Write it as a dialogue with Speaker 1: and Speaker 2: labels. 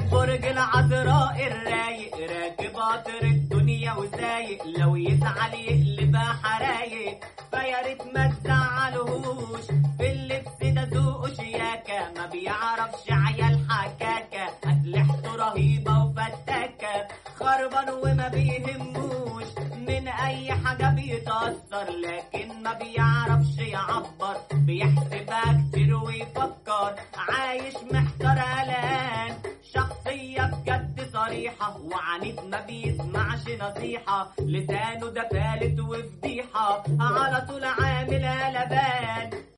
Speaker 1: برج العذراء الرايق راكب قطر الدنيا وسايق لو يزعل يقلبها حرايق فيا ريت ما تزعلهوش في اللبس ده ذوقه شياكة ما بيعرفش عيال حكاكة أسلحته رهيبة وفتاكة خربان وما بيهموش من أي حاجة بيتأثر لكن ما بيعرفش يعبر بيحسبها كتير ويفكر عايش محتار قلقان شخصية بجد صريحة وعنيد ما بيسمعش نصيحة لسانه ده فالت وفضيحة على طول عامل قلبان